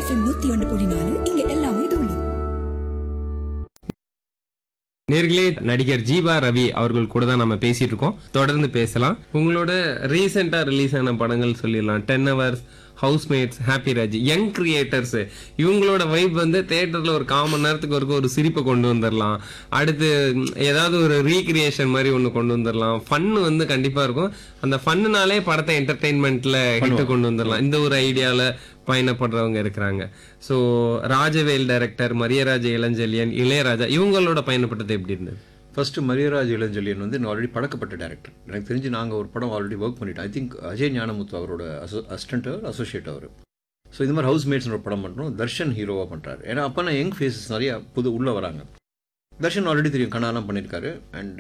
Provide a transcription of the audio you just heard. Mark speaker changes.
Speaker 1: FM நூத்தி ஒன்று புள்ளி நாலு இங்க எல்லாமே தூளி
Speaker 2: நேர்களே நடிகர் ஜீவா ரவி அவர்கள் கூட தான் நம்ம பேசிட்டு இருக்கோம் தொடர்ந்து பேசலாம் உங்களோட ரீசெண்டா ரிலீஸ் ஆன படங்கள் சொல்லிடலாம் ten hours housemates happy Raj young creators இவங்களோட வைப் வந்து தேட்டர்ல ஒரு கால் மணி நேரத்துக்கு ஒருக்க ஒரு சிரிப்பை கொண்டு வந்துடலாம் அடுத்து ம், ஏதாவது ஒரு ரீக்ரியேஷன் மாதிரி ஒன்று கொண்டு வந்துடலாம் ஃபன் வந்து கண்டிப்பா இருக்கும் அந்த ஃபன்னுனாலே படத்தை என்டர்டெயின்மெண்ட்ல ஹிட் கொண்டு வந்துடலாம் இந்த ஒரு ஐடியால பயணப்படுறவங்க இருக்கிறாங்க ஸோ ராஜவேல் டைரக்டர் மரியராஜ இளஞ்செழியன் இளையராஜா இவங்களோட பயணப்பட்டது எப்படி இருந்தது
Speaker 3: ஃபர்ஸ்ட் மரியராஜ் இளஞ்செழியன் வந்து ஆல்ரெடி பழக்கப்பட்ட டேரக்டர் எனக்கு தெரிஞ்சு நாங்கள் ஒரு படம் ஆல்ரெடி ஒர்க் பண்ணிட்டோம் ஐ திங்க் அஜய் ஞானமுத்து அவரோட அசிஸ்டன்ட் அசோசியேட் அவர் ஸோ இந்த மாதிரி ஹவுஸ் மேட்ஸ்னு ஒரு படம் பண்ணுறோம் தர்ஷன் ஹீரோவாக பண்ணுறாரு ஏன்னா அப்போ நான் யங் ஃபேஸஸ் நிறைய புது உள்ளே வராங்க தர்ஷன் ஆல்ரெடி தெரியும் கண்ணாலாம் பண்ணியிருக்காரு அண்ட்